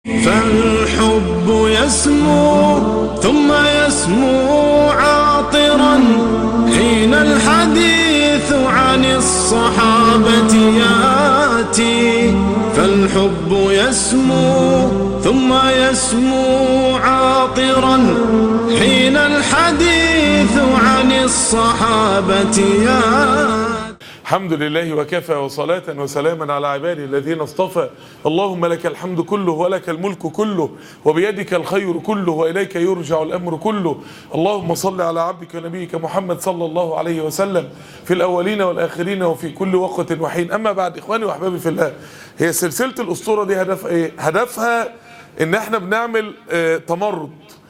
فالحب يسمو ثم يسمو عاطرا حين الحديث عن الصحابة ياتي فالحب يسمو ثم يسمو عاطرا حين الحديث عن الصحابة ياتي الحمد لله وكفى وصلاة وسلاما على عباده الذين اصطفى اللهم لك الحمد كله ولك الملك كله وبيدك الخير كله وإليك يرجع الأمر كله اللهم صل على عبدك ونبيك محمد صلى الله عليه وسلم في الأولين والآخرين وفي كل وقت وحين أما بعد إخواني وأحبابي في الله هي سلسلة الأسطورة دي هدف إيه؟ هدفها إن إحنا بنعمل آه تمرد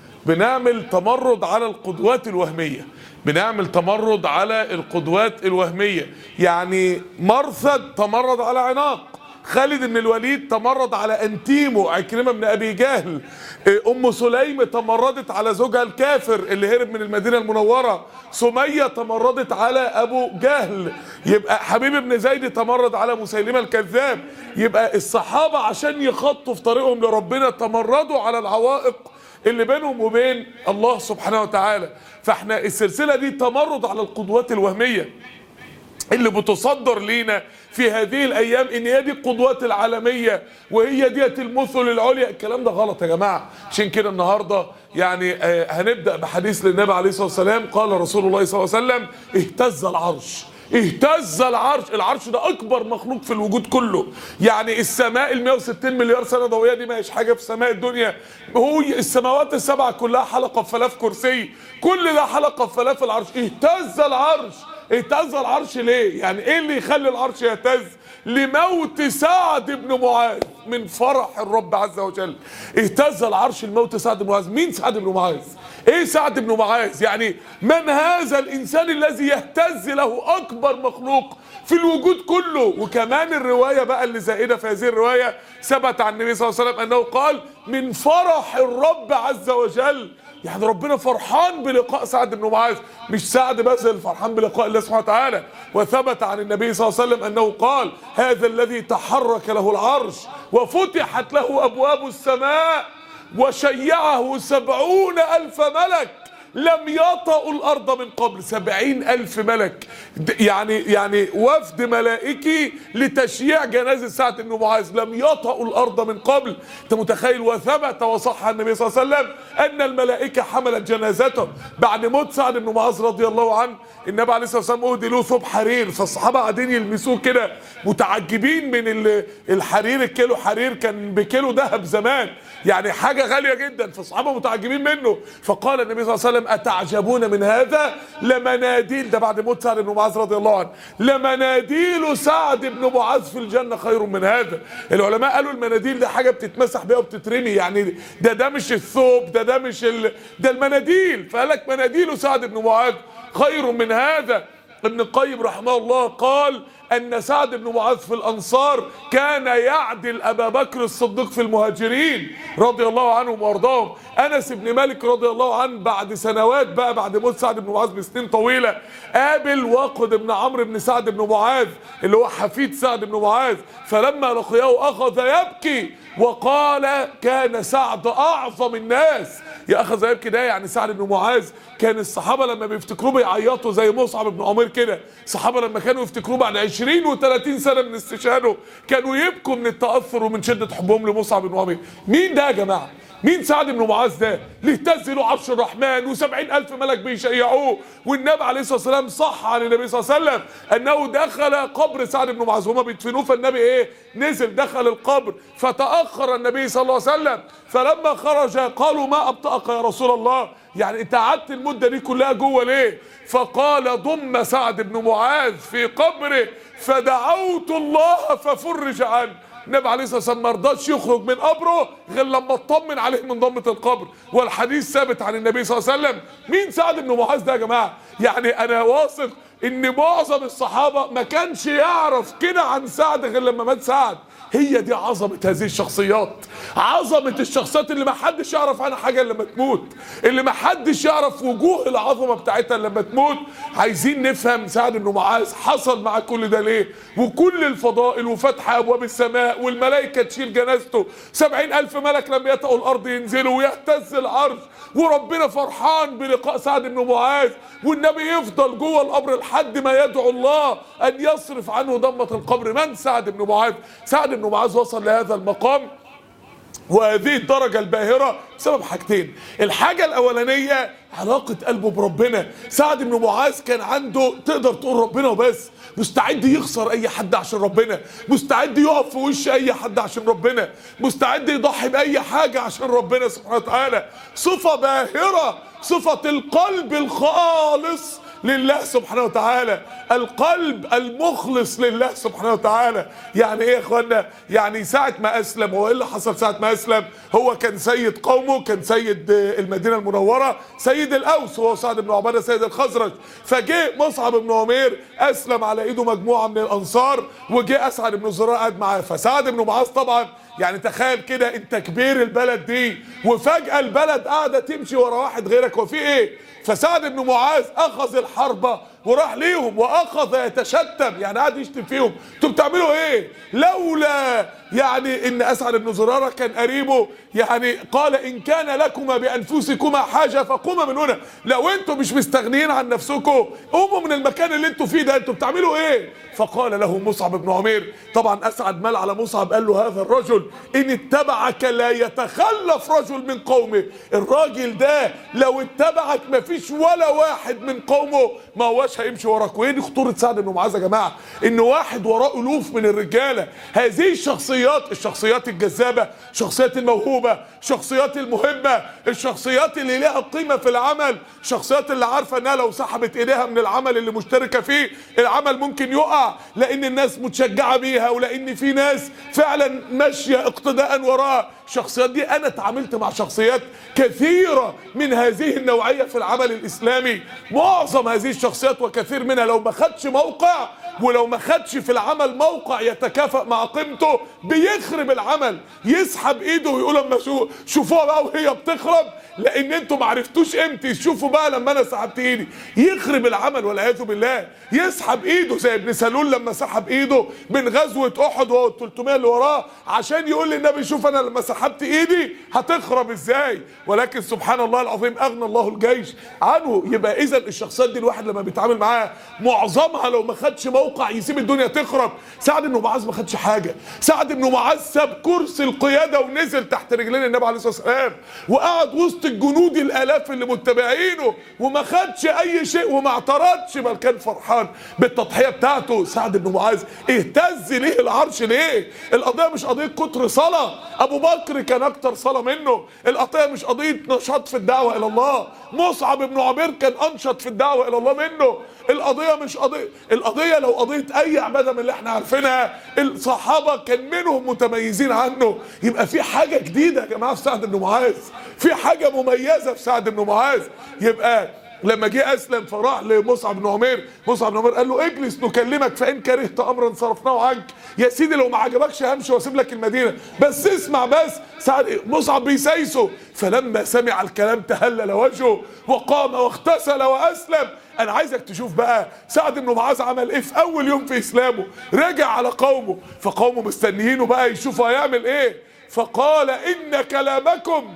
بنعمل تمرد على القدوات الوهميه بنعمل تمرد على القدوات الوهمية يعني مرثد تمرد على عناق خالد بن الوليد تمرد على انتيمو عكرمه بن ابي جهل ام سليم تمردت على زوجها الكافر اللي هرب من المدينه المنوره سميه تمردت على ابو جهل يبقى حبيب بن زيد تمرد على مسيلمه الكذاب يبقى الصحابه عشان يخطوا في طريقهم لربنا تمردوا على العوائق اللي بينهم وبين الله سبحانه وتعالى فاحنا السلسله دي تمرد على القدوات الوهميه اللي بتصدر لينا في هذه الايام ان هي دي القدوات العالميه وهي ديت المثل العليا الكلام ده غلط يا جماعه عشان كده النهارده يعني آه هنبدا بحديث للنبي عليه الصلاه والسلام قال رسول الله صلى الله عليه وسلم اهتز العرش اهتز العرش العرش ده اكبر مخلوق في الوجود كله يعني السماء ال 160 مليار سنه ضوئيه دي ما هيش حاجه في سماء الدنيا هو السماوات السبعه كلها حلقه في فلاف كرسي كل ده حلقه في فلاف العرش اهتز العرش اهتز العرش ليه يعني ايه اللي يخلي العرش يهتز لموت سعد بن معاذ من فرح الرب عز وجل اهتز العرش لموت سعد بن معاذ مين سعد بن معاذ ايه سعد بن معاذ يعني من هذا الانسان الذي يهتز له اكبر مخلوق في الوجود كله وكمان الروايه بقى اللي زائده في هذه الروايه ثبت عن النبي صلى الله عليه وسلم انه قال من فرح الرب عز وجل يعني ربنا فرحان بلقاء سعد بن معاذ مش سعد بس اللي فرحان بلقاء الله سبحانه وتعالى وثبت عن النبي صلى الله عليه وسلم انه قال هذا الذي تحرك له العرش وفتحت له ابواب السماء وشيعه سبعون ألف ملك لم يطأوا الأرض من قبل سبعين ألف ملك يعني يعني وفد ملائكي لتشييع جنازة سعد بن معاذ لم يطأوا الأرض من قبل أنت متخيل وثبت وصح عن النبي صلى الله عليه وسلم أن الملائكة حملت جنازته بعد موت سعد بن معاذ رضي الله عنه النبي عليه الصلاة والسلام أهدي له ثوب حرير فالصحابة قاعدين يلمسوه كده متعجبين من الحرير الكيلو حرير كان بكيلو ذهب زمان يعني حاجة غالية جدا فالصحابة متعجبين منه فقال النبي صلى الله عليه وسلم أتعجبون من هذا لمناديل ده بعد موت سعد بن معاذ رضي الله عنه لمناديل سعد بن معاذ في الجنة خير من هذا العلماء قالوا المناديل ده حاجة بتتمسح بيها وبتترمي يعني ده ده مش الثوب ده ده مش ال... ده المناديل فقال لك مناديل سعد بن معاذ خير من هذا ابن القيم رحمه الله قال ان سعد بن معاذ في الانصار كان يعدل ابا بكر الصديق في المهاجرين رضي الله عنهم وارضاهم انس بن مالك رضي الله عنه بعد سنوات بقى بعد موت سعد بن معاذ بسنين طويله قابل واقد بن عمرو بن سعد بن معاذ اللي هو حفيد سعد بن معاذ فلما لقياه اخذ يبكي وقال كان سعد اعظم الناس يا اخذ يبكي ده يعني سعد بن معاذ كان الصحابه لما بيفتكروه بيعيطوا زي مصعب بن عمير كده الصحابه لما كانوا يفتكروه بعد 20 و30 سنه من استشهاده كانوا يبكوا من التاثر ومن شده حبهم لمصعب بن عمير مين ده يا جماعه مين سعد بن معاذ ده اللي اهتز له عرش الرحمن وسبعين ألف ملك بيشيعوه والنبي عليه الصلاة والسلام صح عن النبي صلى الله عليه وسلم أنه دخل قبر سعد بن معاذ وهما بيدفنوه فالنبي إيه نزل دخل القبر فتأخر النبي صلى الله عليه وسلم فلما خرج قالوا ما أبطأك يا رسول الله يعني انت قعدت المدة دي كلها جوه ليه فقال ضم سعد بن معاذ في قبره فدعوت الله ففرج عنه النبي عليه الصلاه والسلام ما رضاش يخرج من قبره غير لما اطمن عليه من ضمه القبر والحديث ثابت عن النبي صلى الله عليه وسلم مين سعد بن معاذ ده يا جماعه يعني انا واثق ان معظم الصحابه ما كانش يعرف كده عن سعد غير لما مات سعد هي دي عظمه هذه الشخصيات عظمه الشخصيات اللي ما حدش يعرف عنها حاجه إلا لما تموت اللي ما حدش يعرف وجوه العظمه بتاعتها إلا لما تموت عايزين نفهم سعد بن معاذ حصل معاه كل ده ليه وكل الفضائل وفتح ابواب السماء والملائكه تشيل جنازته سبعين الف ملك لما يطأوا الارض ينزلوا ويهتز العرش وربنا فرحان بلقاء سعد بن معاذ والنبي يفضل جوه القبر لحد ما يدعو الله ان يصرف عنه ضمه القبر من سعد بن معاذ سعد بن معاذ وصل لهذا المقام وهذه الدرجة الباهرة بسبب حاجتين الحاجة الأولانية علاقة قلبه بربنا سعد بن معاذ كان عنده تقدر تقول ربنا وبس مستعد يخسر أي حد عشان ربنا مستعد يقف في وش أي حد عشان ربنا مستعد يضحي بأي حاجة عشان ربنا سبحانه وتعالى صفة باهرة صفة القلب الخالص لله سبحانه وتعالى القلب المخلص لله سبحانه وتعالى يعني ايه يا اخوانا يعني ساعة ما اسلم هو ايه اللي حصل ساعة ما اسلم هو كان سيد قومه كان سيد المدينة المنورة سيد الاوس هو سعد بن عبادة سيد الخزرج فجه مصعب بن عمير اسلم على ايده مجموعة من الانصار وجه اسعد بن زرار قعد معاه فسعد بن معاذ طبعا يعني تخيل كده انت كبير البلد دي وفجأة البلد قاعدة تمشي ورا واحد غيرك وفي ايه فسعد بن معاذ اخذ الحربة وراح ليهم واخذ يتشتم يعني قعد يشتم فيهم انتوا بتعملوا ايه لولا يعني ان اسعد بن زرارة كان قريبه يعني قال ان كان لكما بانفسكما حاجة فقوما من هنا لو انتوا مش مستغنيين عن نفسكم قوموا من المكان اللي انتوا فيه ده انتوا بتعملوا ايه فقال له مصعب بن عمير طبعا اسعد مال على مصعب قال له هذا الرجل ان اتبعك لا يتخلف رجل من قومه الراجل ده لو اتبعك ما فيش ولا واحد من قومه ما هواش هيمشي وراك وايه دي خطوره سعد بن معاذ يا جماعه ان واحد وراه الوف من الرجاله هذه الشخصيات الشخصيات الجذابه الشخصيات الموهوبه الشخصيات المهمه الشخصيات اللي لها قيمه في العمل الشخصيات اللي عارفه انها لو سحبت ايديها من العمل اللي مشتركه فيه العمل ممكن يقع لان الناس متشجعه بيها ولان في ناس فعلا ماشيه اقتداء وراها الشخصيات دي انا اتعاملت مع شخصيات كثيره من هذه النوعيه في العمل الاسلامي معظم هذه الشخصيات وكثير منها لو ما خدش موقع ولو ما خدش في العمل موقع يتكافئ مع قيمته بيخرب العمل يسحب ايده ويقول اما شو شوفوها بقى وهي بتخرب لان انتوا ما عرفتوش امتى شوفوا بقى لما انا سحبت ايدي يخرب العمل والعياذ بالله يسحب ايده زي ابن سلول لما سحب ايده من غزوه احد وهو ال 300 اللي وراه عشان يقول للنبي شوف انا لما سحبت ايدي هتخرب ازاي ولكن سبحان الله العظيم اغنى الله الجيش عنه يبقى اذا الشخصيات دي الواحد لما بيتعامل معاها معظمها لو ما خدش موقع يسيب الدنيا تخرب سعد بن معاذ ما خدش حاجه سعد بن معاذ ساب كرسي القياده ونزل تحت رجلين النبي عليه الصلاه والسلام وقعد وسط الجنود الالاف اللي متبعينه وما خدش اي شيء وما اعترضش بل كان فرحان بالتضحيه بتاعته سعد بن معاذ اهتز ليه العرش ليه القضيه مش قضيه كتر صلاه ابو بكر كان اكتر صلاه منه القضيه مش قضيه نشاط في الدعوه الى الله مصعب بن عمير كان انشط في الدعوه الى الله منه القضيه مش قضيه القضيه لو قضيه اي عباده من اللي احنا عارفينها الصحابه كان منهم متميزين عنه يبقى في حاجه جديده يا جماعه في سعد بن معاذ في حاجه مميزه في سعد بن معاذ يبقى لما جه اسلم فراح لمصعب بن عمير مصعب بن عمير قال له اجلس نكلمك فان كرهت امرا صرفناه عنك يا سيدي لو ما عجبكش همشي واسيب لك المدينه بس اسمع بس سعد مصعب بيسايسه فلما سمع الكلام تهلل وجهه وقام واغتسل واسلم انا عايزك تشوف بقى سعد بن معاذ عمل ايه في اول يوم في اسلامه رجع على قومه فقومه مستنيينه بقى يشوفوا هيعمل ايه فقال ان كلامكم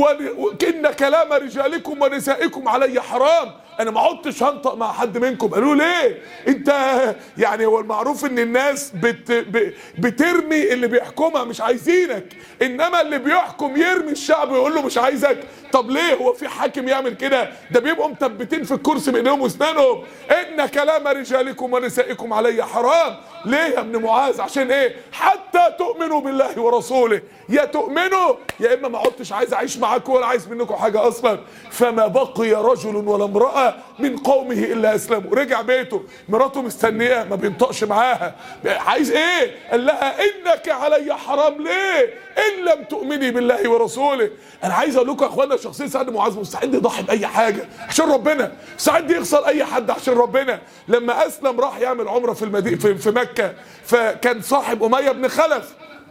وان كلام رجالكم ونسائكم علي حرام انا ما عدتش هنطق مع حد منكم قالوا ليه انت يعني هو المعروف ان الناس بت ب- بترمي اللي بيحكمها مش عايزينك انما اللي بيحكم يرمي الشعب ويقول له مش عايزك طب ليه هو في حاكم يعمل كده ده بيبقوا مثبتين في الكرسي بايديهم واسنانهم ان كلام رجالكم ونسائكم علي حرام ليه يا ابن معاذ عشان ايه حتى تؤمنوا بالله ورسوله يا تؤمنوا يا اما ما عدتش عايز اعيش معاكم ولا عايز منكم حاجه اصلا فما بقي رجل ولا امراه من قومه الا اسلموا رجع بيته مراته مستنياه ما بينطقش معاها عايز ايه قال لها انك علي حرام ليه ان لم تؤمني بالله ورسوله انا عايز اقول لكم يا اخوانا شخصيه سعد معاذ مستعد يضحي باي حاجه عشان ربنا مستعد يخسر اي حد عشان ربنا لما اسلم راح يعمل عمره في المدينه في, في مكه فكان صاحب اميه بن خلف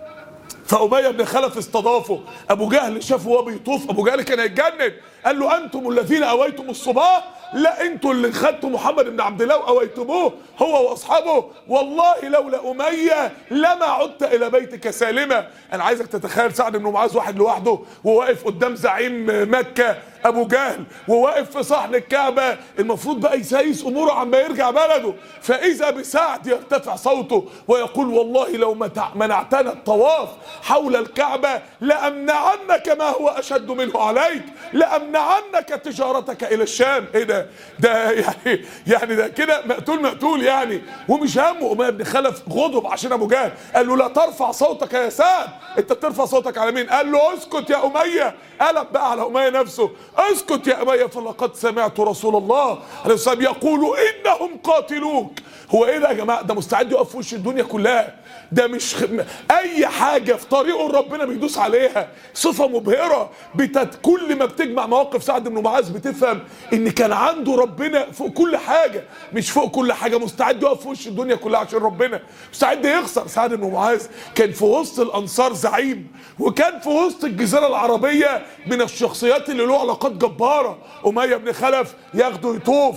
فأمية بن خلف استضافه أبو جهل شافه وهو بيطوف أبو جهل كان هيتجنن قال له أنتم الذين أويتم الصباح لا أنتم اللي خدتوا محمد بن عبد الله وأويتموه هو وأصحابه والله لولا أمية لما عدت إلى بيتك سالما أنا عايزك تتخيل سعد بن معاذ واحد لوحده وواقف قدام زعيم مكة ابو جهل وواقف في صحن الكعبه المفروض بقى يسايس اموره عما يرجع بلده فاذا بسعد يرتفع صوته ويقول والله لو متع- منعتنا الطواف حول الكعبه لامنعنك ما هو اشد منه عليك لامنعنك تجارتك الى الشام ايه ده ده يعني يعني ده كده مقتول مقتول يعني ومش همه اميه بن خلف غضب عشان ابو جهل قال له لا ترفع صوتك يا سعد انت بترفع صوتك على مين قال له اسكت يا اميه قلب بقى على اميه نفسه اسكت يا اميه فلقد سمعت رسول الله عليه الصلاه يقول انهم قاتلوك هو ايه ده يا جماعه ده مستعد يقف في وش الدنيا كلها ده مش خ... اي حاجه في طريقه ربنا بيدوس عليها صفه مبهره بتت... كل ما بتجمع مواقف سعد بن معاذ بتفهم ان كان عنده ربنا فوق كل حاجه مش فوق كل حاجه مستعد يقف في وش الدنيا كلها عشان ربنا مستعد يخسر سعد بن معاذ كان في وسط الانصار زعيم وكان في وسط الجزيره العربيه من الشخصيات اللي له علاقات جباره اميه بن خلف ياخده يطوف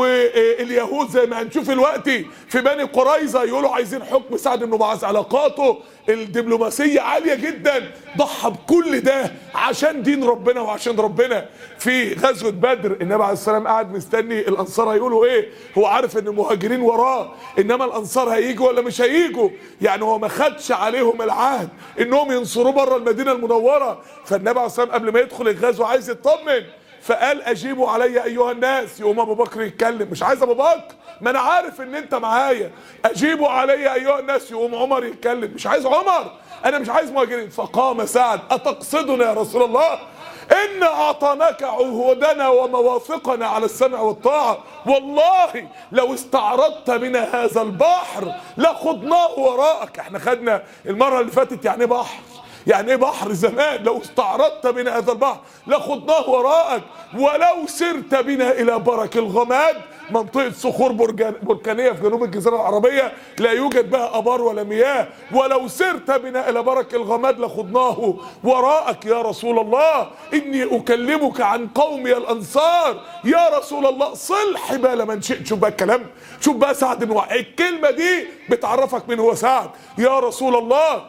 واليهود زي ما هنشوف دلوقتي في بني قريظه يقولوا عايزين حكم سعد بن معاذ علاقاته الدبلوماسيه عاليه جدا ضحى بكل ده عشان دين ربنا وعشان ربنا في غزوه بدر النبي عليه السلام قاعد مستني الانصار هيقولوا ايه هو عارف ان المهاجرين وراه انما الانصار هيجوا ولا مش هيجوا يعني هو ما خدش عليهم العهد انهم ينصروه بره المدينه المنوره فالنبي عليه السلام قبل ما يدخل الغزو عايز يطمن فقال اجيبوا علي ايها الناس يقوم ابو بكر يتكلم مش عايز ابو بكر ما انا عارف ان انت معايا اجيبوا علي ايها الناس يقوم عمر يتكلم مش عايز عمر انا مش عايز مهاجرين فقام سعد اتقصدنا يا رسول الله إن أعطاناك عهودنا ومواثقنا على السمع والطاعة والله لو استعرضت بنا هذا البحر لخضناه وراءك احنا خدنا المرة اللي فاتت يعني إيه بحر يعني ايه بحر زمان لو استعرضت بنا هذا البحر لخضناه وراءك ولو سرت بنا الى برك الغماد منطقة صخور برجان- بركانية في جنوب الجزيرة العربية لا يوجد بها أبار ولا مياه ولو سرت بنا إلى برك الغماد لخضناه وراءك يا رسول الله إني أكلمك عن قومي الأنصار يا رسول الله صل حبال من شئت شوف بقى الكلام شوف بقى سعد بن وعي الكلمة دي بتعرفك من هو سعد يا رسول الله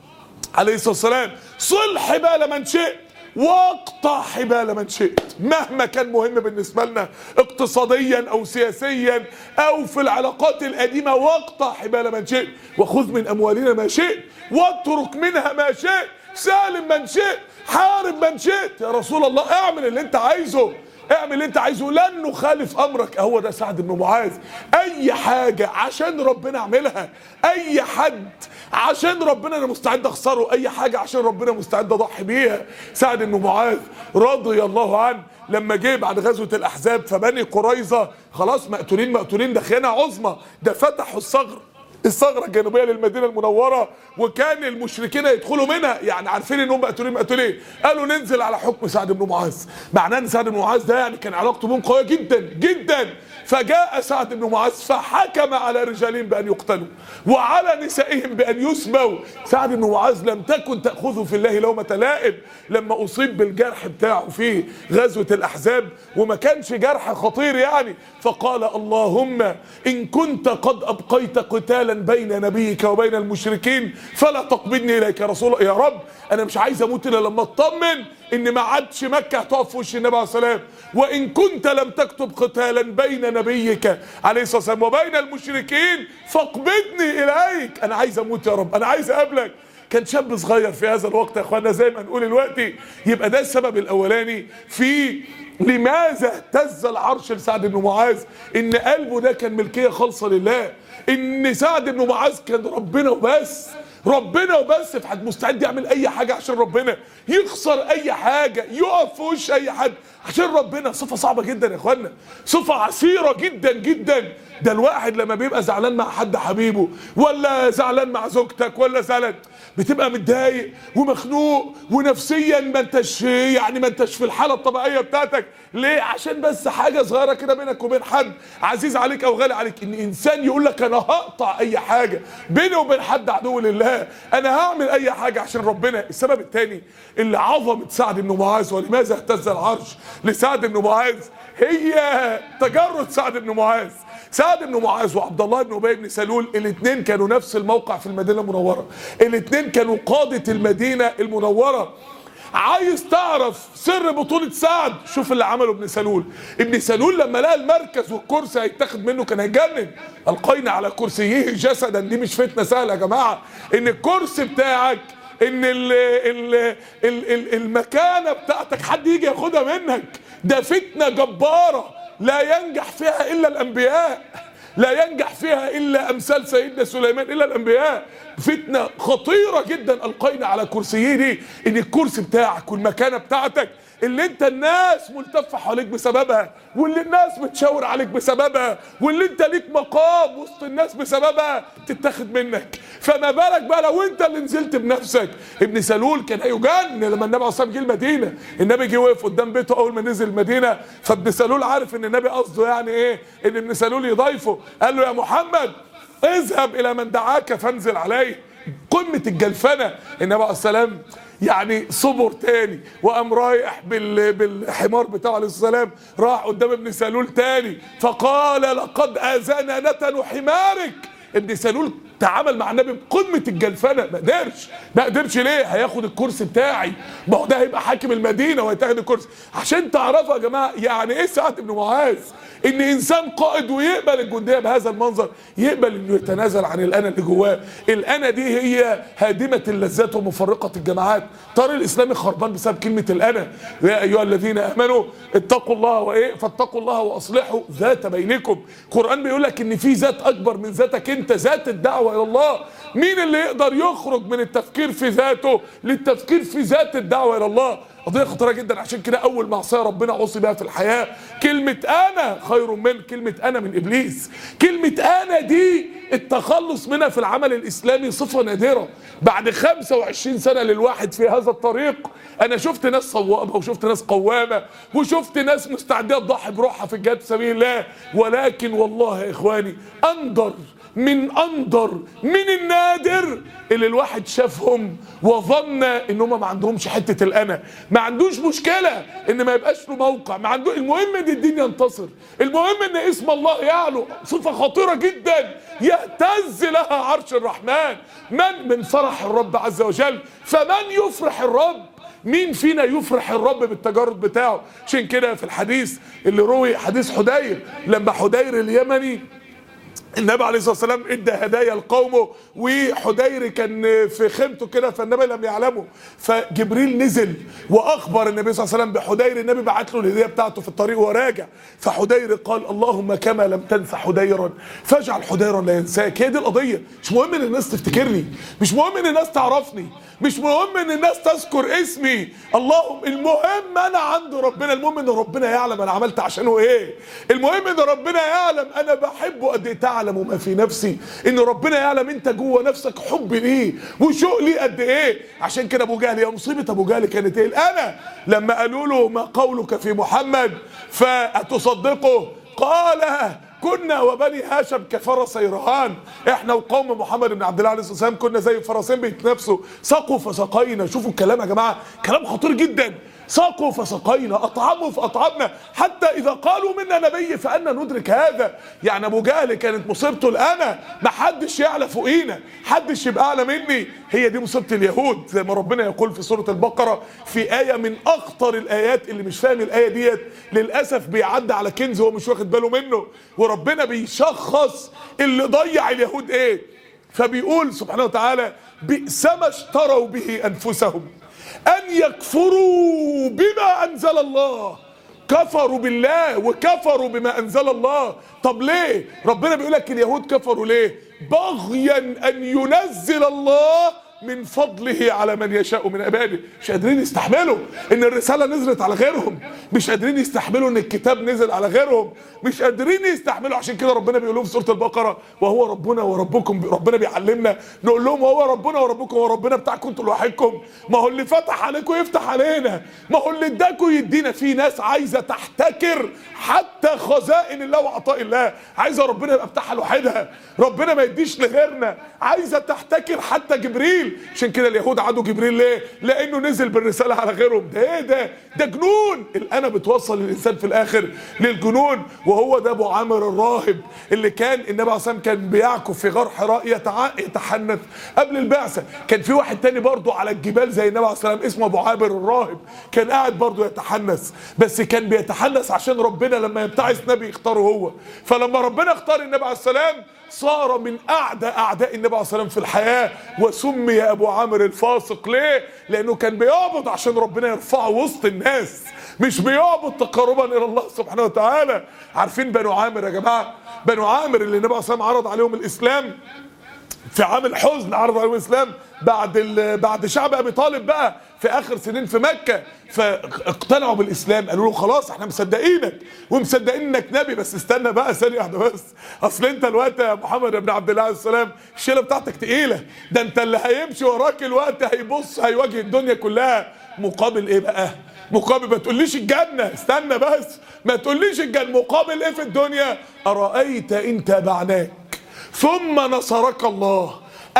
عليه الصلاه والسلام صل حبال من شئت واقطع حبال من شئت مهما كان مهم بالنسبه لنا اقتصاديا او سياسيا او في العلاقات القديمه واقطع حبال من شئت وخذ من اموالنا ما شئت واترك منها ما شئت سالم من شئت حارب من شئت يا رسول الله اعمل اللي انت عايزه اعمل اللي انت عايزه لن نخالف امرك هو ده سعد بن معاذ اي حاجه عشان ربنا اعملها اي حد عشان ربنا انا مستعد اخسره اي حاجه عشان ربنا مستعد اضحي بيها سعد بن معاذ رضي الله عنه لما جه بعد غزوه الاحزاب فبني قريظه خلاص مقتولين مقتولين ده خيانه عظمى ده فتحوا الثغر الثغره الجنوبيه للمدينه المنوره وكان المشركين يدخلوا منها يعني عارفين انهم مقتولين مقتولين قالوا ننزل على حكم سعد بن معاذ معناه ان سعد بن معاذ ده يعني كان علاقته بهم قويه جدا جدا فجاء سعد بن معاذ فحكم على رجالهم بان يقتلوا وعلى نسائهم بان يسبوا سعد بن معاذ لم تكن تاخذه في الله لومه لائم لما اصيب بالجرح بتاعه في غزوه الاحزاب وما كانش جرح خطير يعني فقال اللهم ان كنت قد ابقيت قتالا بين نبيك وبين المشركين فلا تقبضني اليك يا رسول الله يا رب انا مش عايز اموت الا لما اطمن ان ما عادش مكه هتقف في وش النبي عليه السلام وان كنت لم تكتب قتالا بين نبيك عليه الصلاه والسلام وبين المشركين فاقبضني اليك انا عايز اموت يا رب انا عايز اقابلك كان شاب صغير في هذا الوقت يا اخوانا زي ما نقول دلوقتي يبقى ده السبب الاولاني في لماذا اهتز العرش لسعد بن معاذ ان قلبه ده كان ملكيه خالصه لله ان سعد بن معاذ كان ربنا وبس ربنا وبس في حد مستعد يعمل اي حاجه عشان ربنا يخسر اي حاجه يقف في وش اي حد عشان ربنا صفه صعبه جدا يا اخوانا صفه عسيره جدا جدا ده الواحد لما بيبقى زعلان مع حد حبيبه ولا زعلان مع زوجتك ولا زعلان بتبقى متضايق ومخنوق ونفسيا ما انتش يعني ما انتش في الحاله الطبيعيه بتاعتك ليه عشان بس حاجه صغيره كده بينك وبين حد عزيز عليك او غالي عليك ان انسان يقول لك انا هقطع اي حاجه بيني وبين حد عدو لله انا هعمل اي حاجه عشان ربنا السبب الثاني اللي عظمه سعد بن معاذ ولماذا اهتز العرش لسعد بن معاذ هي تجرد سعد بن معاذ سعد بن معاذ وعبد الله بن ابي بن سلول الاثنين كانوا نفس الموقع في المدينه المنوره الاثنين كانوا قاده المدينه المنوره عايز تعرف سر بطولة سعد شوف اللي عمله ابن سلول ابن سلول لما لقى المركز والكرسي هيتاخد منه كان هيجنن القينا على كرسيه جسدا دي مش فتنة سهلة يا جماعة ان الكرسي بتاعك ان ال ال ال ال المكانة بتاعتك حد يجي ياخدها منك ده فتنة جبارة لا ينجح فيها الا الانبياء لا ينجح فيها الا امثال سيدنا سليمان الا الانبياء فتنه خطيره جدا القينا على كرسيه دي ان الكرسي بتاعك والمكانه بتاعتك اللي انت الناس ملتفه حواليك بسببها واللي الناس بتشاور عليك بسببها واللي انت ليك مقام وسط الناس بسببها تتاخد منك فما بالك بقى لو انت اللي نزلت بنفسك ابن سلول كان هيجن لما النبي عليه الصلاه والسلام جه المدينه النبي جه وقف قدام بيته اول ما نزل المدينه فابن سلول عارف ان النبي قصده يعني ايه ان ابن سلول يضايفه قال له يا محمد اذهب الى من دعاك فانزل عليه قمه الجلفنه النبي عليه السلام يعني صبر تاني وقام رايح بال... بالحمار بتاعه عليه السلام راح قدام ابن سلول تاني فقال لقد اذانا نتن حمارك ابن سلول تعامل مع النبي بقمه الجلفنه ما قدرش ما قدرش ليه هياخد الكرسي بتاعي ما هو ده هيبقى حاكم المدينه وهيتاخد الكرسي عشان تعرفوا يا جماعه يعني ايه سعد بن معاذ ان انسان قائد ويقبل الجنديه بهذا المنظر يقبل انه يتنازل عن الانا اللي جواه الانا دي هي هادمه اللذات ومفرقه الجماعات طار الاسلامي خربان بسبب كلمه الانا يا ايها الذين امنوا اتقوا الله وايه فاتقوا الله واصلحوا ذات بينكم القران بيقول لك ان في ذات اكبر من ذاتك انت ذات الدعوه الى الله مين اللي يقدر يخرج من التفكير في ذاته للتفكير في ذات الدعوه الى الله قضيه خطيره جدا عشان كده اول معصيه ربنا عصي بها في الحياه كلمه انا خير من كلمه انا من ابليس كلمه انا دي التخلص منها في العمل الاسلامي صفه نادره بعد 25 سنه للواحد في هذا الطريق انا شفت ناس صوابه وشفت ناس قوامه وشفت ناس مستعده تضحي بروحها في الجهاد في سبيل الله ولكن والله يا اخواني اندر من اندر من النادر اللي الواحد شافهم وظن ان هم ما عندهمش حته الانا ما عندوش مشكله ان ما يبقاش له موقع ما عنده المهم ان الدين ينتصر المهم ان اسم الله يعلو صفه خطيره جدا يهتز لها عرش الرحمن من من فرح الرب عز وجل فمن يفرح الرب مين فينا يفرح الرب بالتجارب بتاعه عشان كده في الحديث اللي روي حديث حدير لما حدير اليمني النبي عليه الصلاه والسلام ادى هدايا لقومه وحدير كان في خيمته كده فالنبي لم يعلمه فجبريل نزل واخبر النبي صلى الله عليه وسلم بحدير النبي بعت له الهديه بتاعته في الطريق وراجع فحدير قال اللهم كما لم تنسى حديرا فاجعل حديرا لا ينساك هي دي القضيه مش مهم ان الناس تفتكرني مش مهم ان الناس تعرفني مش مهم ان الناس تذكر اسمي اللهم المهم انا عند ربنا المهم ان ربنا يعلم انا عملت عشانه ايه المهم ان ربنا يعلم انا بحبه قد ايه تعلم ما في نفسي ان ربنا يعلم انت جوه نفسك حب ليه وشوق ليه قد ايه عشان كده ابو جهل يا مصيبه ابو جهل كانت ايه انا لما قالوا له ما قولك في محمد فاتصدقه قال كنا وبني هاشم كفرسي رهان احنا وقوم محمد بن عبد الله عليه الصلاه والسلام كنا زي فرسين بيتنافسوا سقوا فسقينا شوفوا الكلام يا جماعه كلام خطير جدا ساقوا فسقينا اطعموا فاطعمنا حتى اذا قالوا منا نبي فانا ندرك هذا يعني ابو جهل كانت مصيبته الانا ما حدش يعلى فوقينا حدش يبقى اعلى مني هي دي مصيبه اليهود زي ما ربنا يقول في سوره البقره في ايه من اخطر الايات اللي مش فاهم الايه ديت للاسف بيعدي على كنز هو مش واخد باله منه وربنا بيشخص اللي ضيع اليهود ايه فبيقول سبحانه وتعالى بئس ما اشتروا به انفسهم ان يكفروا بما انزل الله كفروا بالله وكفروا بما انزل الله طب ليه ربنا بيقول لك اليهود كفروا ليه بغيا ان ينزل الله من فضله على من يشاء من عباده مش قادرين يستحملوا ان الرساله نزلت على غيرهم مش قادرين يستحملوا ان الكتاب نزل على غيرهم مش قادرين يستحملوا عشان كده ربنا بيقول لهم في سوره البقره وهو ربنا وربكم ربنا بيعلمنا نقول لهم وهو ربنا وربكم وربنا بتاعكم انتوا لوحدكم ما هو اللي فتح عليكم يفتح علينا ما هو اللي اداكم يدينا في ناس عايزه تحتكر حتى خزائن الله وعطاء الله عايزه ربنا يبقى بتاعها لوحدها ربنا ما يديش لغيرنا عايزه تحتكر حتى جبريل عشان كده اليهود عادوا جبريل ليه لانه نزل بالرساله على غيرهم ده ايه ده ده جنون الانا بتوصل الانسان في الاخر للجنون وهو ده ابو عامر الراهب اللي كان النبي عليه الصلاه والسلام كان بيعكف في غار حراء يتع- يتحنث قبل البعثه كان في واحد تاني برضه على الجبال زي النبي عليه الصلاه والسلام اسمه ابو عامر الراهب كان قاعد برضه يتحنث بس كان بيتحنث عشان ربنا لما يبتعث نبي يختاره هو فلما ربنا اختار النبي عليه السلام صار من اعدى اعداء النبي عليه السلام في الحياه وسمي ابو عامر الفاسق ليه؟ لانه كان بيعبد عشان ربنا يرفعه وسط الناس مش بيعبد تقربا الى الله سبحانه وتعالى عارفين بنو عامر يا جماعه بنو عامر اللي النبي عليه الصلاه والسلام عرض عليهم الاسلام في عام الحزن عرض عليهم الاسلام بعد ال- بعد شعب ابي طالب بقى في اخر سنين في مكه فاقتنعوا بالاسلام قالوا له خلاص احنا مصدقينك ومصدقين انك نبي بس استنى بقى ثانيه واحده بس اصل انت الوقت يا محمد بن عبد الله عليه السلام الشيله بتاعتك تقيله ده انت اللي هيمشي وراك الوقت هيبص هيواجه الدنيا كلها مقابل ايه بقى؟ مقابل ما تقوليش الجنه استنى بس ما تقوليش الجنه مقابل ايه في الدنيا؟ ارايت ان تابعناك ثم نصرك الله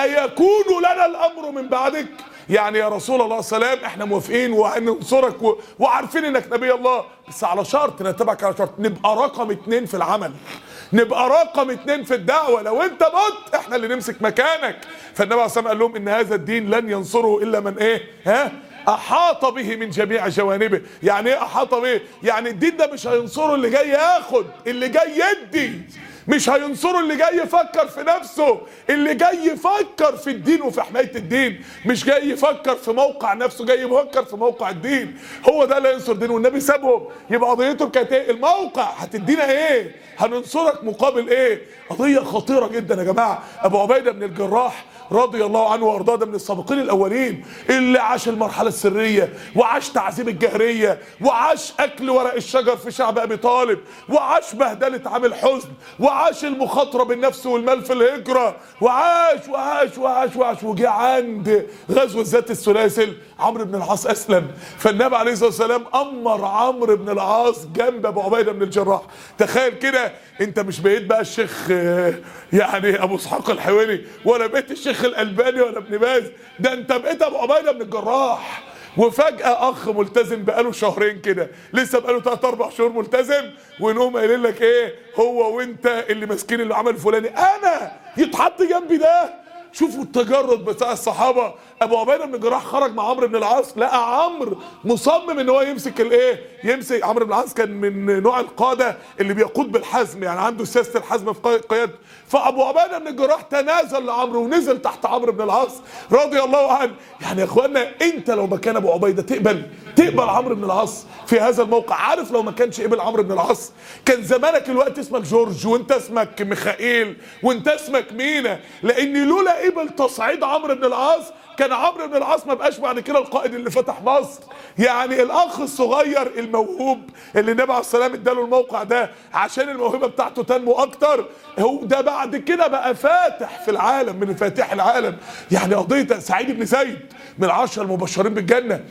أيكون لنا الأمر من بعدك يعني يا رسول الله سلام احنا موافقين وهننصرك و... وعارفين انك نبي الله بس على شرط نتبعك على شرط نبقى رقم اتنين في العمل نبقى رقم اتنين في الدعوة لو انت مت احنا اللي نمسك مكانك فالنبي عليه الصلاة والسلام قال لهم ان هذا الدين لن ينصره الا من ايه ها احاط به من جميع جوانبه يعني ايه احاط به يعني الدين ده مش هينصره اللي جاي ياخد اللي جاي يدي مش هينصره اللي جاي يفكر في نفسه اللي جاي يفكر في الدين وفي حماية الدين مش جاي يفكر في موقع نفسه جاي يفكر في موقع الدين هو ده اللي ينصر دين والنبي سابهم يبقى قضيتهم كانت ايه الموقع هتدينا ايه هننصرك مقابل ايه قضية خطيرة جدا يا جماعة ابو عبيدة بن الجراح رضي الله عنه وارضاه ده من السابقين الاولين اللي عاش المرحله السريه وعاش تعذيب الجهريه وعاش اكل ورق الشجر في شعب ابي طالب وعاش بهدله عام الحزن وعاش المخاطره بالنفس والمال في الهجره وعاش وعاش وعاش وعاش وجه عند غزوه ذات السلاسل عمرو بن العاص اسلم فالنبي عليه الصلاه والسلام امر عمرو بن العاص جنب ابو عبيده بن الجراح تخيل كده انت مش بقيت بقى الشيخ آه، يعني ابو اسحاق الحويني ولا بقيت الشيخ الالباني ولا ابن باز ده انت بقيت ابو عبيده بن الجراح وفجأة أخ ملتزم بقاله شهرين كده لسه بقاله تلات أربع شهور ملتزم ونقوم قايلين لك إيه هو وأنت اللي ماسكين اللي عمل الفلاني أنا يتحط جنبي ده شوفوا التجرد بتاع الصحابه ابو عبيده بن الجراح خرج مع عمرو بن العاص لقى عمرو مصمم ان هو يمسك الايه يمسك عمرو بن العاص كان من نوع القاده اللي بيقود بالحزم يعني عنده سياسه الحزم في قي- قيادته فابو عبيده بن الجراح تنازل لعمرو ونزل تحت عمرو بن العاص رضي الله عنه يعني يا اخوانا انت لو مكان ابو عبيده تقبل تقبل عمرو بن العاص في هذا الموقع عارف لو ما كانش قبل عمرو بن العاص كان زمانك الوقت اسمك جورج وانت اسمك ميخائيل وانت اسمك مينا لان لولا قبل تصعيد عمرو بن العاص كان عمرو بن العاص ما بقاش بعد كده القائد اللي فتح مصر يعني الاخ الصغير الموهوب اللي النبي عليه السلام اداله الموقع ده عشان الموهبه بتاعته تنمو اكتر هو ده بعد كده بقى فاتح في العالم من فاتح العالم يعني قضيه سعيد بن زيد من العشره المبشرين بالجنه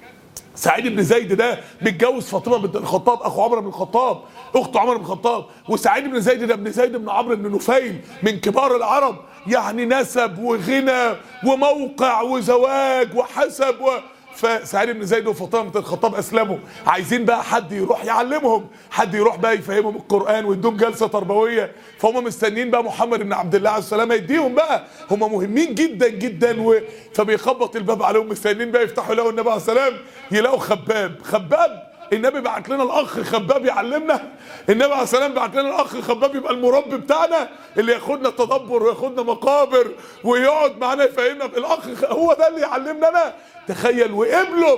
سعيد بن زيد ده متجوز فاطمه بنت الخطاب اخو عمر بن الخطاب اخت عمر بن الخطاب وسعيد بن زيد ده ابن زيد بن عمرو بن نفيل من كبار العرب يعني نسب وغنى وموقع وزواج وحسب و... فسعيد بن زيد وفاطمه بنت الخطاب اسلموا عايزين بقى حد يروح يعلمهم حد يروح بقى يفهمهم القران ويدوم جلسه تربويه فهم مستنيين بقى محمد بن عبد الله عليه السلام يديهم بقى هم مهمين جدا جدا و... فبيخبط الباب عليهم مستنيين بقى يفتحوا يلاقوا النبي عليه السلام يلاقوا خباب خباب النبي بعت لنا الاخ خباب يعلمنا النبي عليه السلام بعت لنا الاخ خباب يبقى المربي بتاعنا اللي ياخدنا تدبر وياخدنا مقابر ويقعد معانا يفهمنا الاخ هو ده اللي يعلمنا انا تخيل وقبلهم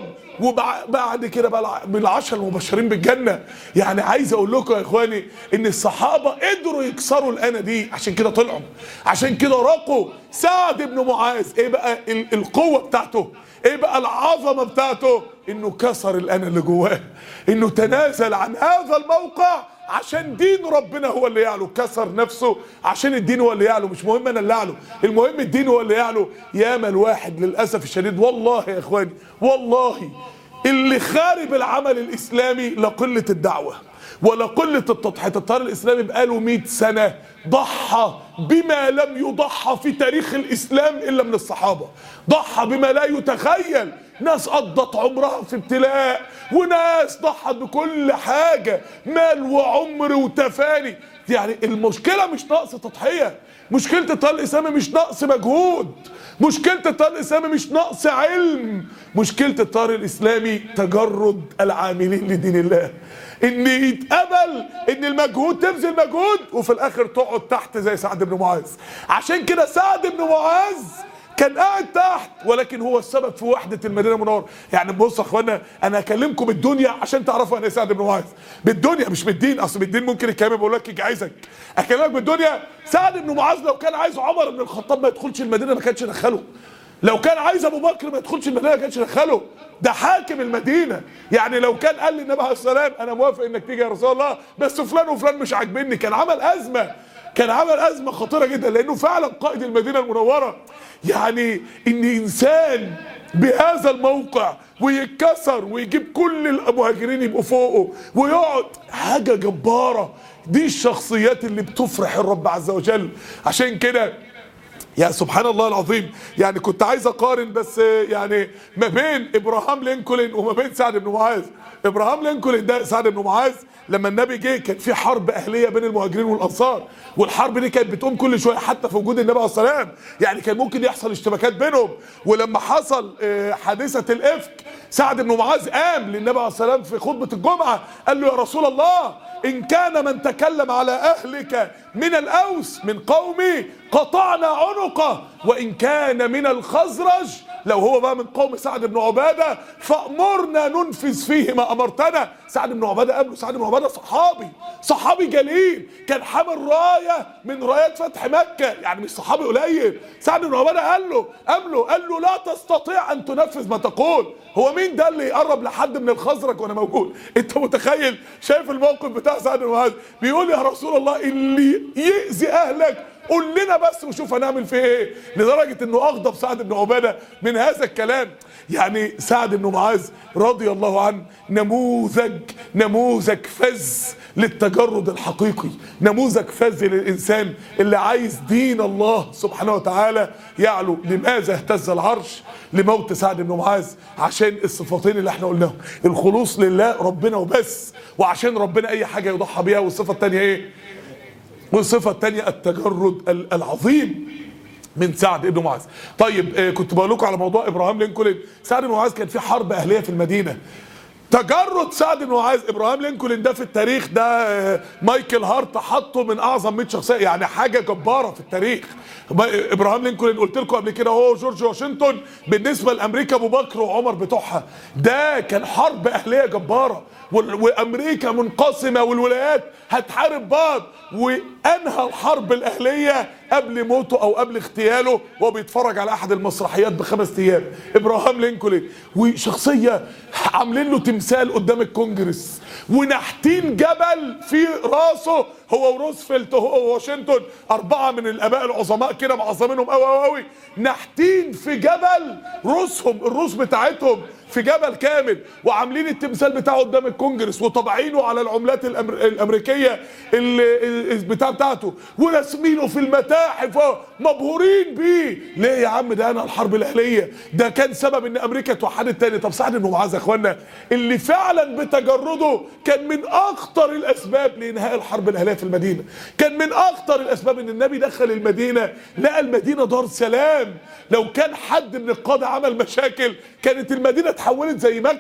وبعد كده بقى من العشر المبشرين بالجنه يعني عايز اقول لكم يا اخواني ان الصحابه قدروا يكسروا الانا دي عشان كده طلعوا عشان كده راقوا سعد بن معاذ ايه بقى ال- القوه بتاعته ايه بقى العظمه بتاعته انه كسر الانا اللي جواه انه تنازل عن هذا الموقع عشان دين ربنا هو اللي يعلو كسر نفسه عشان الدين هو اللي يعلو مش مهم انا اللي اعلو المهم الدين هو اللي يعلو ياما الواحد للاسف الشديد والله يا اخواني والله اللي خارب العمل الاسلامي لقله الدعوه ولا قله التضحيه التيار الاسلامي بقاله 100 سنه ضحى بما لم يضحى في تاريخ الاسلام الا من الصحابه ضحى بما لا يتخيل ناس قضت عمرها في ابتلاء وناس ضحت بكل حاجه مال وعمر وتفاني يعني المشكله مش نقص تضحيه مشكله التيار الاسلامي مش نقص مجهود مشكله التيار الاسلامي مش نقص علم مشكله التيار الاسلامي تجرد العاملين لدين الله ان يتقبل ان المجهود تبذل مجهود وفي الاخر تقعد تحت زي سعد بن معاذ عشان كده سعد بن معاذ كان قاعد تحت ولكن هو السبب في وحده المدينه المنوره يعني بصوا يا اخوانا انا هكلمكم بالدنيا عشان تعرفوا انا ايه سعد بن معاذ بالدنيا مش بالدين اصل بالدين ممكن الكلام بقول لك يجي عايزك اكلمك بالدنيا سعد بن معاذ لو كان عايز عمر بن الخطاب ما يدخلش المدينه ما كانش دخله لو كان عايز ابو بكر ما يدخلش المدينه ما كانش دخله ده حاكم المدينه يعني لو كان قال للنبي عليه السلام انا موافق انك تيجي يا رسول الله بس فلان وفلان مش عاجبني كان عمل ازمه كان عمل ازمه خطيره جدا لانه فعلا قائد المدينه المنوره يعني ان انسان بهذا الموقع ويتكسر ويجيب كل المهاجرين يبقوا فوقه ويقعد حاجه جباره دي الشخصيات اللي بتفرح الرب عز وجل عشان كده يا سبحان الله العظيم يعني كنت عايز اقارن بس يعني ما بين ابراهام لينكولن وما بين سعد بن معاذ ابراهام لينكولن ده سعد بن معاذ لما النبي جه كان في حرب اهليه بين المهاجرين والانصار والحرب دي كانت بتقوم كل شويه حتى في وجود النبي عليه السلام يعني كان ممكن يحصل اشتباكات بينهم ولما حصل آه، حادثه الافك سعد بن معاذ قام للنبي عليه السلام في خطبه الجمعه قال له يا رسول الله ان كان من تكلم على اهلك من الاوس من قومي قطعنا عنقه وان كان من الخزرج لو هو بقى من قوم سعد بن عباده فامرنا ننفذ فيه ما امرتنا سعد بن عباده قبله سعد بن عباده صحابي صحابي جليل كان حامل رايه من رايات فتح مكه يعني مش صحابي قليل سعد بن عباده قال له قبله قال له لا تستطيع ان تنفذ ما تقول هو مين ده اللي يقرب لحد من الخزرج وانا موجود انت متخيل شايف الموقف بتاع سعد بن معاذ بيقول يا رسول الله اللي يأذي اهلك قول لنا بس وشوف هنعمل فيه ايه لدرجه انه اغضب سعد بن عباده من هذا الكلام يعني سعد بن معاذ رضي الله عنه نموذج نموذج فز للتجرد الحقيقي نموذج فز للانسان اللي عايز دين الله سبحانه وتعالى يعلو لماذا اهتز العرش لموت سعد بن معاذ عشان الصفتين اللي احنا قلناهم الخلوص لله ربنا وبس وعشان ربنا اي حاجه يضحى بيها والصفه الثانيه ايه والصفة الثانية التجرد ال- العظيم من سعد بن معاذ طيب آه، كنت بقول لكم على موضوع ابراهام لينكولن سعد بن معاذ كان في حرب اهليه في المدينه تجرد سعد بن معاذ ابراهام لينكولن ده في التاريخ ده آه، مايكل هارت حطه من اعظم 100 شخصيه يعني حاجه جباره في التاريخ ما- ابراهام لينكولن قلت لكم قبل كده هو جورج واشنطن بالنسبه لامريكا ابو بكر وعمر بتوعها ده كان حرب اهليه جباره وال- وامريكا منقسمه والولايات هتحارب بعض وانهى الحرب الاهليه قبل موته او قبل اغتياله وهو بيتفرج على احد المسرحيات بخمس ايام ابراهام لينكولن وشخصيه عاملين له تمثال قدام الكونجرس ونحتين جبل في راسه هو وروزفلت هو وواشنطن اربعه من الاباء العظماء كده معظمينهم قوي قوي قوي نحتين في جبل روسهم الروس بتاعتهم في جبل كامل وعاملين التمثال بتاعه قدام الكونجرس وطابعينه على العملات الأمر... الامريكيه ال... ال- بتاع بتاعته وراسمينه في المتاحف أهو، مبهورين بيه ليه يا عم ده انا الحرب الاهليه ده كان سبب ان امريكا توحدت تاني طب سعد بن معاذ يا اخوانا اللي فعلا بتجرده كان من اخطر الاسباب لانهاء الحرب الاهليه في المدينه كان من اخطر الاسباب ان النبي دخل المدينه لقى المدينه دار سلام لو كان حد من القاده عمل مشاكل كانت المدينه اتحولت زي مكه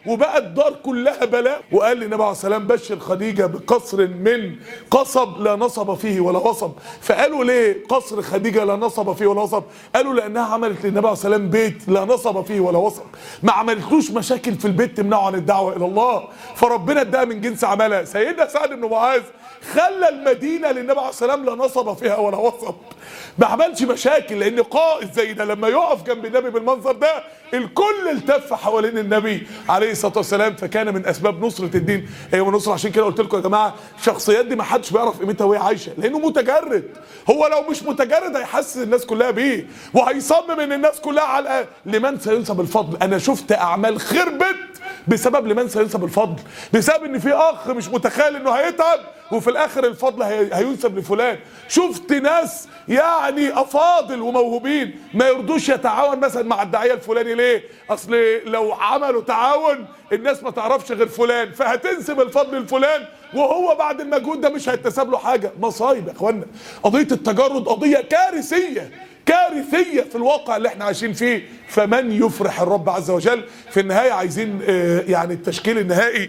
وبقى الدار كلها بلاء وقال للنبي عليه السلام بشر خديجه بقصر من قصب لا نصب فيه ولا وصب فقالوا ليه قصر خديجه لا نصب فيه ولا وصب قالوا لانها عملت للنبي عليه السلام بيت لا نصب فيه ولا وصب ما عملتلوش مشاكل في البيت تمنعه عن الدعوه الى الله فربنا اداها من جنس عملها سيدنا سعد بن معاذ خلى المدينه للنبي عليه السلام لا نصب فيها ولا وصب ما عملش مشاكل لان قائد زي ده لما يقف جنب النبي بالمنظر ده الكل التف حوالين النبي عليه الصلاه والسلام فكان من اسباب نصره الدين هي من نصره عشان كده قلت لكم يا جماعه الشخصيات دي ما حدش بيعرف قيمتها وهي عايشه لانه متجرد هو لو مش متجرد هيحسس الناس كلها بيه وهيصمم ان الناس كلها على لمن سينسب الفضل انا شفت اعمال خربت بسبب لمن سينسب الفضل بسبب ان في اخ مش متخيل انه هيتعب وفي الاخر الفضل هي- هينسب لفلان شفت ناس يعني افاضل وموهوبين ما يرضوش يتعاون مثلا مع الداعيه الفلاني ليه اصل لو عملوا تعاون الناس ما تعرفش غير فلان فهتنسب الفضل لفلان وهو بعد المجهود ده مش هيتساب له حاجه مصايب يا اخوانا قضيه التجرد قضيه كارثيه كارثيه في الواقع اللي احنا عايشين فيه فمن يفرح الرب عز وجل في النهايه عايزين آه، يعني التشكيل النهائي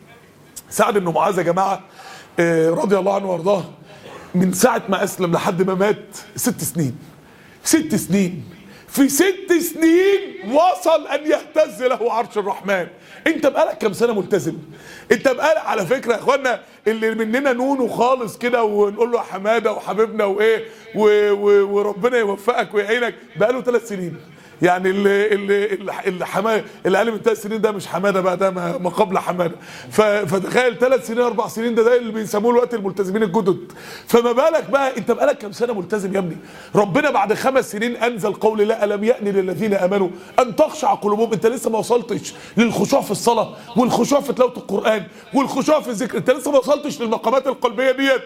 سعد بن معاذ يا جماعه آه، رضي الله عنه وارضاه من ساعه ما اسلم لحد ما مات ست سنين ست سنين في ست سنين وصل ان يهتز له عرش الرحمن انت بقالك كام سنه ملتزم انت بقالك على فكره يا اخوانا اللي مننا نونو خالص كده ونقول له يا حماده وحبيبنا وايه و- و- وربنا يوفقك ويعينك بقاله ثلاث سنين يعني اللي اللي اللي, اللي حماده اللي اقل من ثلاث سنين ده مش حماده بقى ده ما ما قبل حماده ف- فتخيل ثلاث سنين اربع سنين ده ده اللي بيسموه الوقت الملتزمين الجدد فما بالك بقى انت بقالك كام سنه ملتزم يا ابني ربنا بعد خمس سنين انزل قول لا الم يأن للذين امنوا ان تخشع قلوبهم انت لسه ما وصلتش للخشوع في الصلاه والخشوع في تلاوه القران والخشوع في الذكر انت لسه ما وصلتش للمقامات القلبيه ديت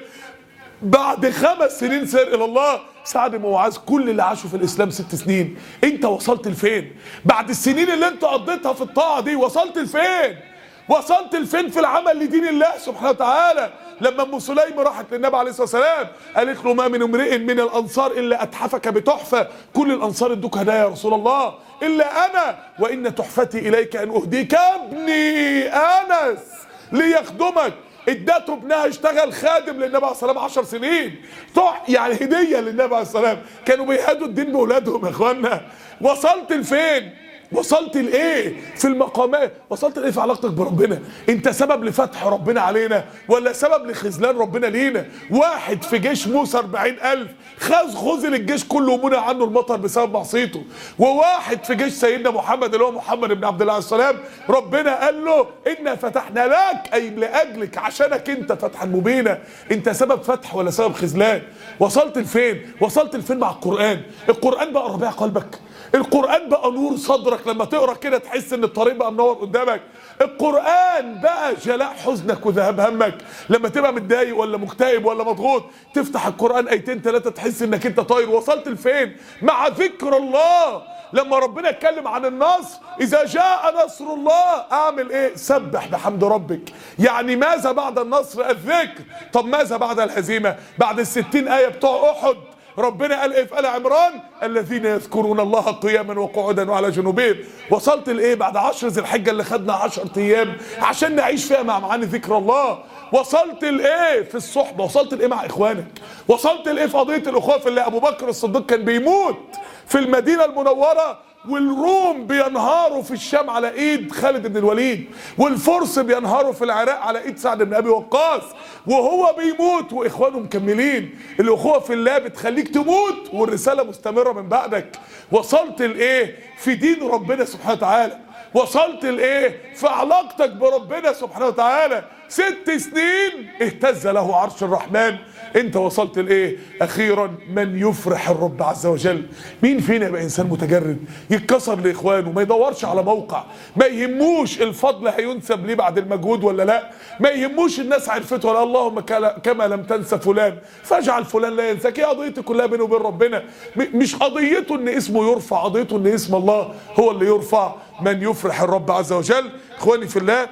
بعد خمس سنين سير الى الله سعد بن معاذ كل اللي عاشوا في الاسلام ست سنين انت وصلت لفين بعد السنين اللي انت قضيتها في الطاعه دي وصلت لفين وصلت لفين في العمل لدين الله سبحانه وتعالى لما ام سليم راحت للنبي عليه الصلاه والسلام قالت له ما من امرئ من الانصار الا اتحفك بتحفه كل الانصار ادوك هدايا يا رسول الله الا انا وان تحفتي اليك ان اهديك ابني انس ليخدمك ادته ابنها اشتغل خادم للنبي عليه الصلاه والسلام 10 سنين طع يعني هديه للنبي عليه السلام كانوا بيهدوا الدين باولادهم يا اخوانا وصلت لفين وصلت لايه في المقامات وصلت لايه في علاقتك بربنا انت سبب لفتح ربنا علينا ولا سبب لخذلان ربنا لينا واحد في جيش موسى 40000 خذ خذل الجيش كله ومنع عنه المطر بسبب معصيته وواحد في جيش سيدنا محمد اللي هو محمد بن عبد الله عليه السلام ربنا قال له انا فتحنا لك اي لاجلك عشانك انت فتحا مبينا انت سبب فتح ولا سبب خذلان وصلت لفين وصلت لفين مع القران القران بقى ربيع قلبك القرآن بقى نور صدرك لما تقرا كده تحس ان الطريق بقى منور قدامك القرآن بقى جلاء حزنك وذهاب همك لما تبقى متضايق ولا مكتئب ولا مضغوط تفتح القرآن ايتين ثلاثة تحس انك انت طاير وصلت لفين مع ذكر الله لما ربنا اتكلم عن النصر اذا جاء نصر الله اعمل ايه سبح بحمد ربك يعني ماذا بعد النصر الذكر طب ماذا بعد الهزيمة بعد الستين آية بتوع احد ربنا قال ايه في ال عمران الذين يذكرون الله قياما وقعودا وعلى جنوبهم وصلت لايه بعد عشر ذي الحجه اللي خدنا عشر ايام عشان نعيش فيها مع معاني ذكر الله وصلت لايه في الصحبه وصلت لايه مع اخوانك وصلت لايه في قضيه الاخوه في اللي ابو بكر الصديق كان بيموت في المدينه المنوره والروم بينهاروا في الشام على ايد خالد بن الوليد والفرس بينهاروا في العراق على ايد سعد بن ابي وقاص وهو بيموت واخوانه مكملين الاخوه في الله بتخليك تموت والرساله مستمره من بعدك وصلت لايه في دين ربنا سبحانه وتعالى وصلت لايه في علاقتك بربنا سبحانه وتعالى ست سنين اهتز له عرش الرحمن انت وصلت لايه اخيرا من يفرح الرب عز وجل مين فينا يبقى انسان متجرد يتكسر لاخوانه ما يدورش على موقع ما يهموش الفضل هينسب ليه بعد المجهود ولا لا ما يهموش الناس عرفته ولا اللهم كلا- كما لم تنسى فلان فاجعل فلان لا ينساك هي قضيتي كلها بينه وبين ربنا م- مش قضيته ان اسمه يرفع قضيته ان اسم الله هو اللي يرفع من يفرح الرب عز وجل اخواني في الله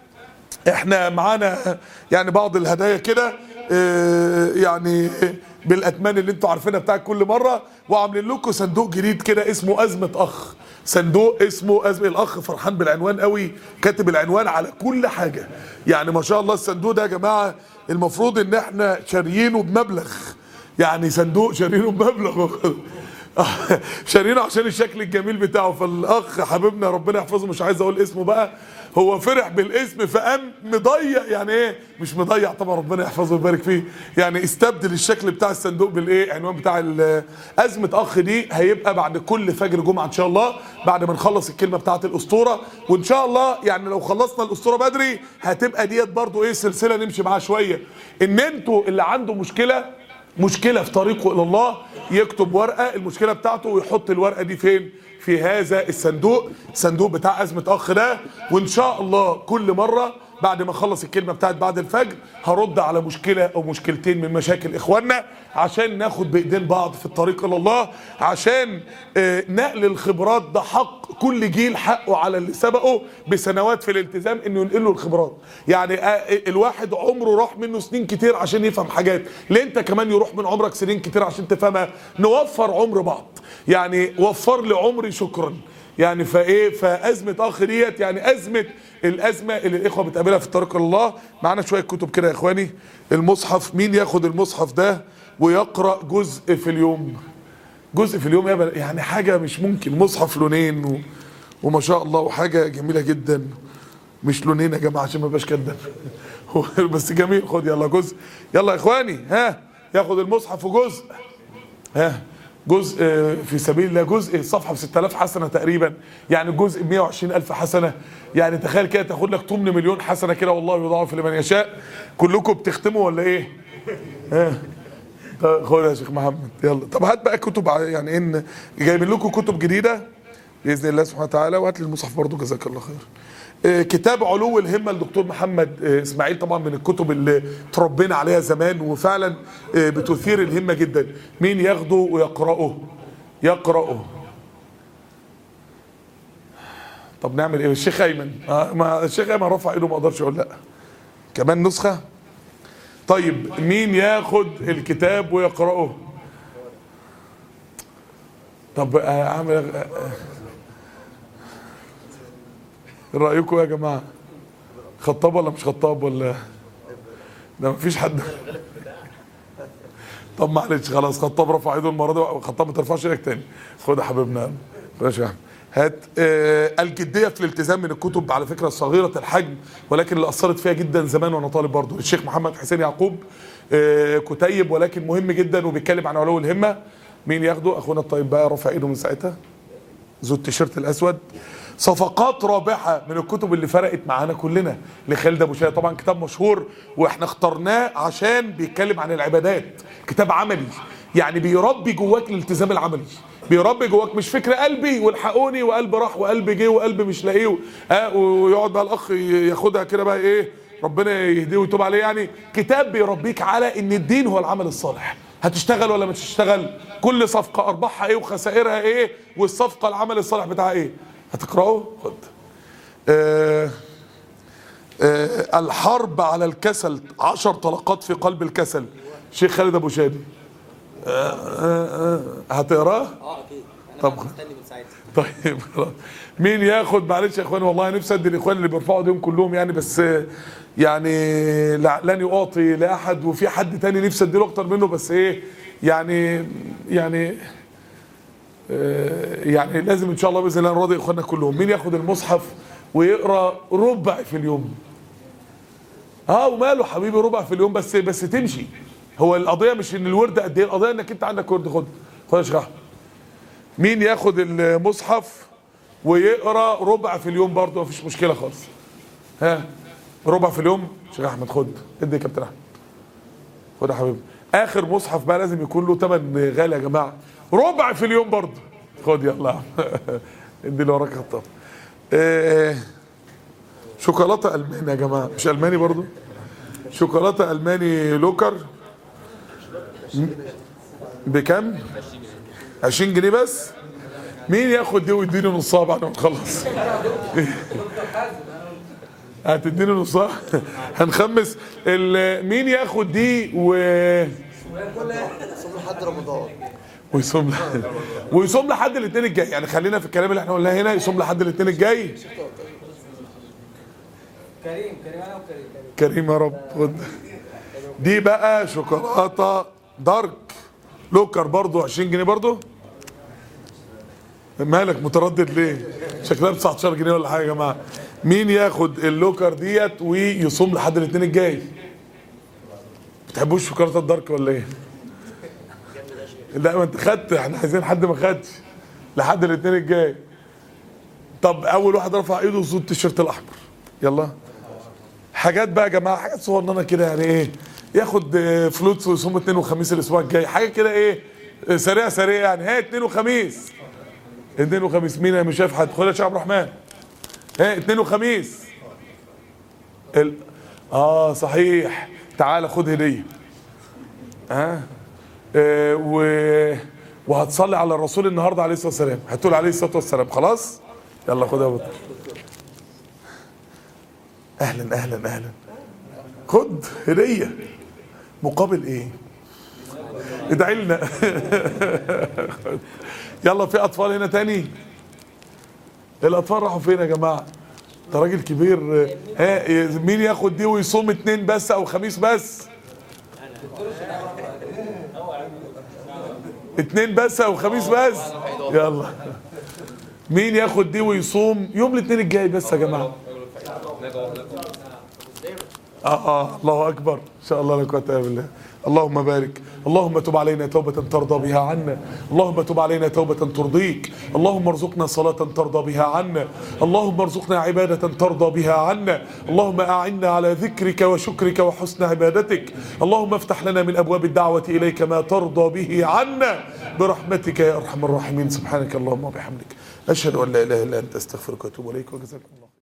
احنا معانا يعني بعض الهدايا كده اه، يعني بالاثمان اللي انتوا عارفينها بتاع كل مره وعاملين لكم صندوق جديد كده اسمه ازمه اخ صندوق اسمه أزمة الأخ فرحان بالعنوان قوي كاتب العنوان على كل حاجة يعني ما شاء الله الصندوق ده يا جماعة المفروض ان احنا شاريينه بمبلغ يعني صندوق شاريينه بمبلغ شارينه عشان الشكل الجميل بتاعه فالاخ حبيبنا ربنا يحفظه مش عايز اقول اسمه بقى هو فرح بالاسم فقام مضيع يعني ايه مش مضيع طبعا ربنا يحفظه ويبارك فيه يعني استبدل الشكل بتاع الصندوق بالايه عنوان بتاع ال- ازمه اخ دي هيبقى بعد كل فجر جمعه ان شاء الله بعد ما نخلص الكلمه بتاعه الاسطوره وان شاء الله يعني لو خلصنا الاسطوره بدري هتبقى ديت برضو ايه سلسله نمشي معاها شويه ان انتوا اللي عنده مشكله مشكله في طريقه الى الله يكتب ورقه المشكله بتاعته ويحط الورقه دي فين في هذا الصندوق الصندوق بتاع ازمه اخ ده وان شاء الله كل مره بعد ما اخلص الكلمه بتاعت بعد الفجر هرد على مشكله او مشكلتين من مشاكل اخواننا عشان ناخد بايدين بعض في الطريق الى الله عشان آه، نقل الخبرات ده حق كل جيل حقه على اللي سبقه بسنوات في الالتزام انه ينقل له الخبرات يعني آه، الواحد عمره راح منه سنين كتير عشان يفهم حاجات ليه انت كمان يروح من عمرك سنين كتير عشان تفهمها نوفر عمر بعض يعني وفر لي عمري شكرا يعني فايه فازمه اخ ديت يعني ازمه الازمه اللي الاخوه بتقابلها في طريق الله معانا شويه كتب كده يا اخواني المصحف مين ياخد المصحف ده ويقرا جزء في اليوم جزء في اليوم يا بل- يعني حاجه مش ممكن مصحف لونين و... وما شاء الله وحاجه جميله جدا مش لونين يا جماعه عشان ما بقاش كداب بس جميل خد يلا جزء يلا يا اخواني ها ياخد المصحف وجزء ها جزء آه، في سبيل الله جزء الصفحه ب 6000 حسنه تقريبا يعني جزء ب 120000 حسنه يعني تخيل كده تاخد لك 8 مليون حسنه كده والله يضاعف لمن يشاء كلكم بتختموا ولا ايه؟ ها طب خد يا شيخ محمد يلا طب هات بقى كتب ع- يعني ان جايبين لكم كتب جديده باذن الله سبحانه وتعالى وهات لي المصحف برضو جزاك الله خير آه، كتاب علو الهمه للدكتور محمد آه، اسماعيل طبعا من الكتب اللي تربينا عليها زمان وفعلا آه، بتثير الهمه جدا مين ياخده ويقراه يقراه طب نعمل ايه الشيخ ايمن آه، ما الشيخ ايمن رفع ايده ما اقدرش اقول لا كمان نسخه طيب مين ياخد الكتاب ويقراه طب آه، اعمل آه، آه. رايكم يا جماعه خطاب ولا مش خطاب ولا ده مفيش حد طب معلش خلاص خطاب رفع ايده المره دي خطاب ما ترفعش ايدك تاني خد يا حبيبنا خد يا شيخ أحمد. هات آه الجديه في الالتزام من الكتب على فكره صغيره الحجم ولكن اللي اثرت فيها جدا زمان وانا طالب برضه الشيخ محمد حسين يعقوب آه كتيب ولكن مهم جدا وبيتكلم عن علو الهمه مين ياخده اخونا الطيب بقى رفع ايده من ساعتها ذو التيشيرت الاسود صفقات رابحه من الكتب اللي فرقت معانا كلنا لخالد ابو شاي طبعا كتاب مشهور واحنا اخترناه عشان بيتكلم عن العبادات كتاب عملي يعني بيربي جواك الالتزام العملي بيربي جواك مش فكر قلبي والحقوني وقلب راح وقلب جه وقلب مش لاقيه آه ويقعد بقى الاخ ياخدها كده بقى ايه ربنا يهديه ويتوب عليه يعني كتاب بيربيك على ان الدين هو العمل الصالح هتشتغل ولا مش هتشتغل كل صفقة أرباحها إيه وخسائرها إيه والصفقة العمل الصالح بتاعها إيه هتقرأه خد آه آه الحرب على الكسل عشر طلقات في قلب الكسل شيخ خالد أبو شادي آه آه آه هتقراه اه اكيد انا طب. طب مستني من ساعتها طيب خلاص مين ياخد معلش يا اخواني والله نفسي ادي الاخوان اللي بيرفعوا ايديهم كلهم يعني بس يعني لا- لن اعطي لاحد وفي حد تاني نفسي اديله اكتر منه بس ايه يعني يعني آه، يعني لازم ان شاء الله باذن الله نراضي اخواننا كلهم مين ياخد المصحف ويقرا ربع في اليوم اه وماله حبيبي ربع في اليوم بس بس تمشي هو القضيه مش ان الورد قد ايه القضيه انك انت عندك ورد خد خد يا شيخ أحمد. مين ياخد المصحف ويقرا ربع في اليوم برضه مفيش مشكله خالص ها ربع في اليوم شيخ احمد خد ادي يا كابتن احمد خد يا حبيبي اخر مصحف بقى لازم يكون له ثمن غالي يا جماعه ربع في اليوم برضه خد يلا ادي اللي وراك خطاب آه، شوكولاته الماني يا جماعه مش الماني برضه شوكولاته الماني لوكر بكم 20 جنيه بس مين ياخد دي ويديني نصها بعد ما نخلص هتديني نصها هنخمس ال- مين ياخد دي و صوم لحد رمضان ويصوم ل- ويصوم لحد الاثنين الجاي يعني خلينا في الكلام اللي احنا قلناه هنا يصوم لحد الاثنين الجاي كريم كريم انا وكريم كريم كريم يا رب خد دي بقى شوكولاته دارك لوكر برضو 20 جنيه برضو مالك متردد ليه شكلها ب 19 جنيه ولا حاجه يا جماعه مين ياخد اللوكر ديت ويصوم لحد الاثنين الجاي بتحبوش شوكولاته الدارك ولا ايه لا ما انت خدت احنا عايزين حد ما خدش لحد الاثنين الجاي طب اول واحد رفع ايده وصوت التيشيرت الاحمر يلا حاجات بقى يا جماعه حاجات صغننه كده يعني ايه ياخد آه، فلوس ويصوم اثنين وخميس الاسبوع الجاي حاجه كده ايه آه، سريع سريع يعني ها اثنين وخميس اثنين وخميس مين أنا مش شايف حد خد يا شيخ عبد الرحمن ها اثنين وخميس ال... اه صحيح تعال خد هديه ها آه و... وهتصلي على الرسول النهارده عليه الصلاه والسلام هتقول عليه الصلاه والسلام خلاص يلا خد يا بطل اهلا اهلا اهلا خد هديه مقابل ايه ادعي لنا يلا في اطفال هنا تاني الاطفال راحوا فين يا جماعه ده راجل كبير ها مين ياخد دي ويصوم اتنين بس او خميس بس اتنين بس او خميس بس يلا مين ياخد دي ويصوم يوم الاثنين الجاي بس يا جماعه آه, اه الله اكبر ان شاء الله لا قوه الا بالله اللهم بارك اللهم تب علينا توبة ترضى بها عنا اللهم تب علينا توبة ترضيك اللهم ارزقنا صلاة ترضى بها عنا اللهم ارزقنا عبادة ترضى بها عنا اللهم أعنا على ذكرك وشكرك وحسن عبادتك اللهم افتح لنا من أبواب الدعوة إليك ما ترضى به عنا برحمتك يا أرحم الراحمين سبحانك اللهم وبحمدك أشهد أن لا إله إلا أنت أستغفرك وأتوب إليك وجزاكم الله